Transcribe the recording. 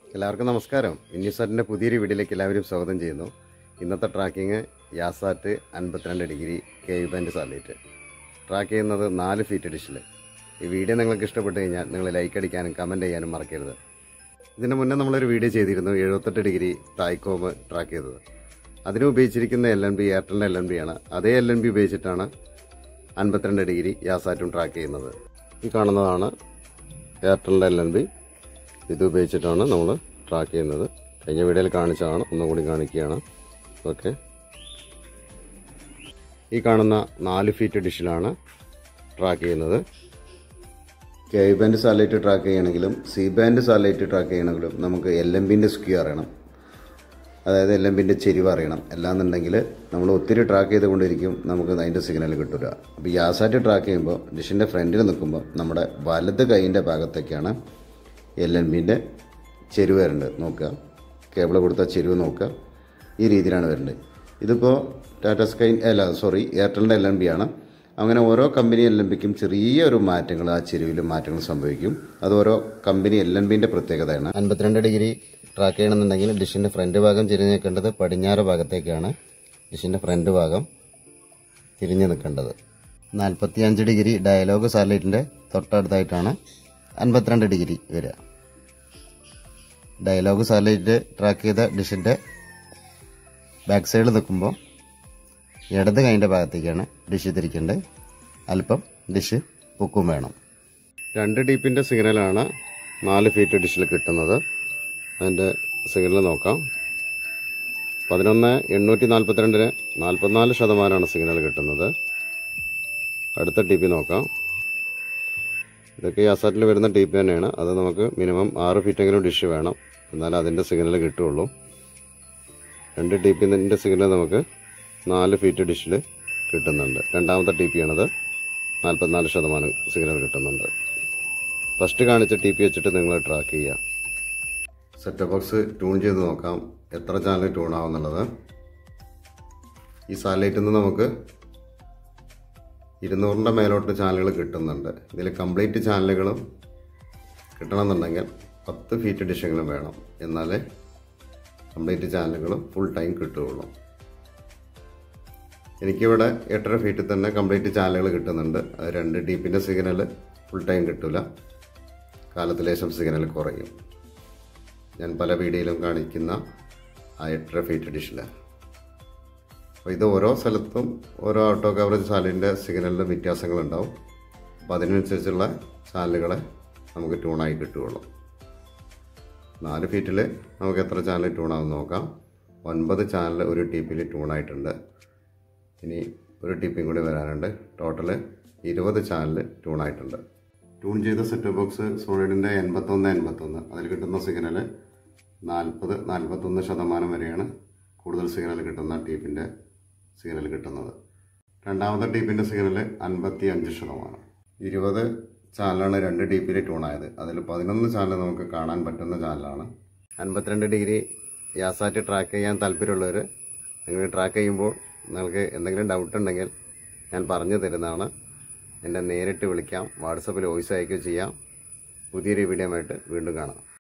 എല്ലാവർക്കും നമസ്കാരം ഇന്നിസാറ്റിൻ്റെ പുതിയൊരു വീഡിയോയിലേക്ക് എല്ലാവരും സ്വാഗതം ചെയ്യുന്നു ഇന്നത്തെ ട്രാക്കിങ് യാസാറ്റ് അൻപത്തിരണ്ട് degree Ku band satellite track ചെയ്യുന്നത് നാല് ഫീറ്റ് ഡിഷിൽ ഈ വീഡിയോ നിങ്ങൾക്ക് ഇഷ്ടപ്പെട്ട് കഴിഞ്ഞാൽ നിങ്ങൾ ലൈക്ക് അടിക്കാനും കമൻറ്റ് ചെയ്യാനും മറക്കരുത് ഇതിന് മുന്നേ നമ്മളൊരു വീഡിയോ ചെയ്തിരുന്നു എഴുപത്തെട്ട് ഡിഗ്രി തായ്ക്കോം ട്രാക്ക് ചെയ്തത് അതിന് ഉപയോഗിച്ചിരിക്കുന്ന എൽ എൻ ബി എയർടെലിൻ്റെ എൽ എൻ ബി ആണ് അതേ എൽ എൻ ബി ഉപയോഗിച്ചിട്ടാണ് അൻപത്തിരണ്ട് ഡിഗ്രി യാസാറ്റും ട്രാക്ക് ചെയ്യുന്നത് ഈ കാണുന്നതാണ് എയർടെലിൻ്റെ എൽ എൻ ബി ഇത് ഉപയോഗിച്ചിട്ടാണ് നമ്മൾ ട്രാക്ക് ചെയ്യുന്നത് കഴിഞ്ഞ വീഡിയോയിൽ കാണിച്ചതാണ് ഒന്നും കൂടി കാണിക്കുകയാണ് ഓക്കെ ഈ കാണുന്ന നാല് ഫീറ്റ് ഡിഷിലാണ് ട്രാക്ക് ചെയ്യുന്നത് കെ ബാൻഡ് സാറ്റലൈറ്റ് ട്രാക്ക് ചെയ്യണമെങ്കിലും സി ബാൻഡ് സാറ്റലൈറ്റ് ട്രാക്ക് ചെയ്യണമെങ്കിലും നമുക്ക് എൽ എം ബിൻ്റെ സ്ക്യൂ അറിയണം അതായത് എൽ എം ബിൻ്റെ ചെരിവ് അറിയണം അല്ലാന്നുണ്ടെങ്കിൽ നമ്മൾ ഒത്തിരി ട്രാക്ക് ചെയ്തുകൊണ്ടിരിക്കും നമുക്ക് അതിൻ്റെ സിഗ്നൽ കിട്ടില്ല അപ്പോൾ ഈ ആസാറ്റ് ട്രാക്ക് ചെയ്യുമ്പോൾ ഡിഷിൻ്റെ ഫ്രണ്ടിൽ നിൽക്കുമ്പോൾ നമ്മുടെ വലത് കൈയിൻ്റെ ഭാഗത്തേക്കാണ് എൽ എൻ ബിൻ്റെ ചെരുവ് വരേണ്ടത് നോക്കുക കേബിൾ കൊടുത്ത ചെരുവ് നോക്കുക ഈ രീതിയിലാണ് വരേണ്ടത് ഇതിപ്പോൾ ടാറ്റ സ്കൈ അല്ല സോറി എയർടെലിൻ്റെ എൽ എൻ ബി ആണ് അങ്ങനെ ഓരോ കമ്പനി എൽ എൻ ബിക്കും ചെറിയൊരു മാറ്റങ്ങൾ ആ ചെരുവിലും മാറ്റങ്ങൾ സംഭവിക്കും അത് ഓരോ കമ്പനി എൽ എൻ ബിൻ്റെ പ്രത്യേകതയാണ് അൻപത്തിരണ്ട് ഡിഗ്രി ട്രാക്ക് ചെയ്യണമെന്നുണ്ടെങ്കിൽ ഡിഷിൻ്റെ ഫ്രണ്ട് ഭാഗം തിരിഞ്ഞ് നിൽക്കേണ്ടത് പടിഞ്ഞാറ് ഭാഗത്തേക്കാണ് ഡിഷിൻ്റെ ഫ്രണ്ട് ഭാഗം തിരിഞ്ഞ് നിൽക്കേണ്ടത് നാൽപ്പത്തിയഞ്ച് ഡിഗ്രി ഡയലോഗ് സാറ്റലൈറ്റിൻ്റെ തൊട്ടടുത്തായിട്ടാണ് അൻപത്തിരണ്ട് ഡിഗ്രി വരിക ഡയലോഗ് സാറ്റലൈറ്റ് ട്രാക്ക് ചെയ്ത ഡിഷിൻ്റെ ബാക്ക് സൈഡിൽ നിൽക്കുമ്പോൾ ഇടത് കൈൻ്റെ ഭാഗത്തേക്കാണ് ഡിഷ് തിരിക്കേണ്ടത് അല്പം ഡിഷ് പൊക്കും വേണം രണ്ട് ഡീപ്പിൻ്റെ സിഗ്നലാണ് നാല് ഫീറ്റ് ഡിഷിൽ കിട്ടുന്നത് അതിൻ്റെ സിഗ്നൽ നോക്കാം പതിനൊന്ന് എണ്ണൂറ്റി നാൽപ്പത്തിരണ്ടിന് നാൽപ്പത്തിനാല് ശതമാനമാണ് സിഗ്നൽ കിട്ടുന്നത് അടുത്ത ടി പി നോക്കാം ഇതൊക്കെ ഈ അസാറ്റിൽ വരുന്ന ടി പി തന്നെയാണ് അത് നമുക്ക് മിനിമം ആറ് ഫീറ്റെങ്കിലും ഡിഷ് വേണം എന്നാലേ അതിൻ്റെ സിഗ്നൽ കിട്ടുള്ളൂ രണ്ട് ടി പിൻ്റെ സിഗ്നൽ നമുക്ക് നാല് ഫീറ്റ് ഡിഷിൽ കിട്ടുന്നുണ്ട് രണ്ടാമത്തെ ടി പി ആണത് നാൽപ്പത്തിനാല് ശതമാനം സിഗ്നൽ കിട്ടുന്നുണ്ട് ഫസ്റ്റ് കാണിച്ച ടി പി വെച്ചിട്ട് നിങ്ങൾ ട്രാക്ക് ചെയ്യുക സെറ്റ് ബോക്സ് ട്യൂൺ ചെയ്ത് നോക്കാം എത്ര ചാനൽ ട്യൂൺ ആവുന്നുള്ളത് ഈ സാറ്റലൈറ്റിൽ നിന്ന് നമുക്ക് ഇരുന്നൂറിൻ്റെ മേലോട്ട് ചാനലുകൾ കിട്ടുന്നുണ്ട് ഇതിൽ കംപ്ലീറ്റ് ചാനലുകളും കിട്ടണമെന്നുണ്ടെങ്കിൽ പത്ത് ഫീറ്റ് ഡിഷെങ്കിലും വേണം എന്നാലേ കംപ്ലീറ്റ് ചാനലുകളും ഫുൾ ടൈം കിട്ടുകയുള്ളൂ എനിക്കിവിടെ എട്ടര ഫീറ്റിൽ തന്നെ കംപ്ലീറ്റ് ചാനലുകൾ കിട്ടുന്നുണ്ട് അത് രണ്ട് ഡീപ്പിൻ്റെ സിഗ്നൽ ഫുൾ ടൈം കിട്ടില്ല കാലത്ത് ലേശം സിഗ്നൽ കുറയും ഞാൻ പല വീഡിയോയിലും കാണിക്കുന്ന ആ എട്ടര ഫീറ്റ് ഡിഷിൽ അപ്പോൾ ഇത് ഓരോ സ്ഥലത്തും ഓരോ ഓട്ടോ കവറേജ് ചാനലിൻ്റെ സിഗ്നലിൻ്റെ വ്യത്യാസങ്ങളുണ്ടാവും അപ്പോൾ അതിനനുസരിച്ചുള്ള ചാനലുകളെ നമുക്ക് ട്യൂണായി കിട്ടുകയുള്ളൂ നാല് ഫീറ്റിൽ നമുക്ക് എത്ര ചാനൽ ട്യൂണാകും നോക്കാം ഒൻപത് ചാനൽ ഒരു ടി പിയിൽ ട്യൂണായിട്ടുണ്ട് ഇനി ഒരു ടി പിയും കൂടി വരാനുണ്ട് ടോട്ടൽ ഇരുപത് ചാനൽ ട്യൂണായിട്ടുണ്ട് ട്യൂൺ ചെയ്ത സെറ്റ് ബോക്സ് സോളിഡിൻ്റെ എൺപത്തൊന്ന് എൺപത്തൊന്ന് അതിൽ കിട്ടുന്ന സിഗ്നൽ നാൽപ്പത് നാൽപ്പത്തൊന്ന് ശതമാനം വരെയാണ് കൂടുതൽ സിഗ്നൽ കിട്ടുന്ന ടീപ്പിൻ്റെ സിഗ്നൽ കിട്ടുന്നത് രണ്ടാമത്തെ ടീപ്പിൻ്റെ സിഗ്നൽ അൻപത്തി അഞ്ച് ശതമാനം ഇരുപത് ചാനലാണ് രണ്ട് ഡി പിയിൽ ട്യൂണായത് അതിൽ പതിനൊന്ന് ചാനൽ നമുക്ക് കാണാൻ പറ്റുന്ന ചാനലാണ് അൻപത്തിരണ്ട് ഡിഗ്രി യാസാറ്റ് ട്രാക്ക് ചെയ്യാൻ താല്പര്യമുള്ളവർ നിങ്ങൾ ട്രാക്ക് ചെയ്യുമ്പോൾ നിങ്ങൾക്ക് എന്തെങ്കിലും ഡൗട്ട് ഉണ്ടെങ്കിൽ ഞാൻ പറഞ്ഞു തരുന്നതാണ് എന്നെ നേരിട്ട് വിളിക്കാം വാട്സപ്പിൽ വോയിസ് അയക്കുകയോ ചെയ്യാം പുതിയൊരു വീഡിയോ ആയിട്ട് വീണ്ടും കാണാം